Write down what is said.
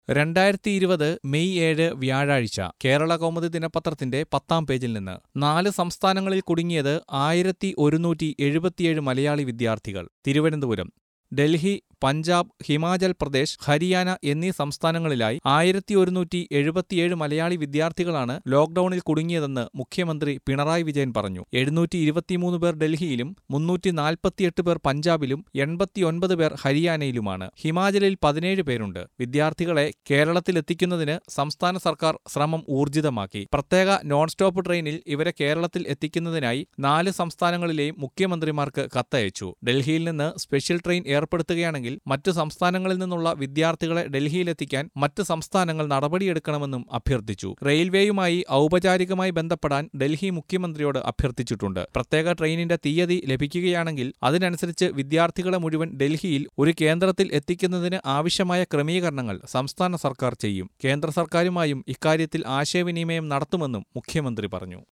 രണ്ടായിരത്തി ഇരുപത് മെയ് ഏഴ് വ്യാഴാഴ്ച കേരള കൗമുദി ദിനപത്രത്തിന്റെ പത്താം പേജിൽ നിന്ന് നാല് സംസ്ഥാനങ്ങളിൽ കുടുങ്ങിയത് ആയിരത്തി ഒരുന്നൂറ്റി എഴുപത്തിയേഴ് മലയാളി വിദ്യാർത്ഥികൾ തിരുവനന്തപുരം ഡൽഹി പഞ്ചാബ് ഹിമാചൽ പ്രദേശ് ഹരിയാന എന്നീ സംസ്ഥാനങ്ങളിലായി ആയിരത്തി ഒരുന്നൂറ്റി എഴുപത്തിയേഴ് മലയാളി വിദ്യാർത്ഥികളാണ് ലോക്ഡൌണിൽ കുടുങ്ങിയതെന്ന് മുഖ്യമന്ത്രി പിണറായി വിജയൻ പറഞ്ഞു എഴുന്നൂറ്റി ഇരുപത്തിമൂന്ന് പേർ ഡൽഹിയിലും മുന്നൂറ്റി നാൽപ്പത്തിയെട്ട് പേർ പഞ്ചാബിലും എൺപത്തിയൊൻപത് പേർ ഹരിയാനയിലുമാണ് ഹിമാചലിൽ പതിനേഴ് പേരുണ്ട് വിദ്യാർത്ഥികളെ കേരളത്തിലെത്തിക്കുന്നതിന് സംസ്ഥാന സർക്കാർ ശ്രമം ഊർജിതമാക്കി പ്രത്യേക നോൺ സ്റ്റോപ്പ് ട്രെയിനിൽ ഇവരെ കേരളത്തിൽ എത്തിക്കുന്നതിനായി നാല് സംസ്ഥാനങ്ങളിലെയും മുഖ്യമന്ത്രിമാർക്ക് കത്തയച്ചു ഡൽഹിയിൽ നിന്ന് സ്പെഷ്യൽ ട്രെയിൻ ഏർപ്പെടുത്തുകയാണെങ്കിൽ മറ്റ് സംസ്ഥാനങ്ങളിൽ നിന്നുള്ള വിദ്യാർത്ഥികളെ ഡൽഹിയിലെത്തിക്കാൻ മറ്റ് സംസ്ഥാനങ്ങൾ നടപടിയെടുക്കണമെന്നും അഭ്യർത്ഥിച്ചു റെയിൽവേയുമായി ഔപചാരികമായി ബന്ധപ്പെടാൻ ഡൽഹി മുഖ്യമന്ത്രിയോട് അഭ്യർത്ഥിച്ചിട്ടുണ്ട് പ്രത്യേക ട്രെയിനിന്റെ തീയതി ലഭിക്കുകയാണെങ്കിൽ അതിനനുസരിച്ച് വിദ്യാർത്ഥികളെ മുഴുവൻ ഡൽഹിയിൽ ഒരു കേന്ദ്രത്തിൽ എത്തിക്കുന്നതിന് ആവശ്യമായ ക്രമീകരണങ്ങൾ സംസ്ഥാന സർക്കാർ ചെയ്യും കേന്ദ്ര സർക്കാരുമായും ഇക്കാര്യത്തിൽ ആശയവിനിമയം നടത്തുമെന്നും മുഖ്യമന്ത്രി പറഞ്ഞു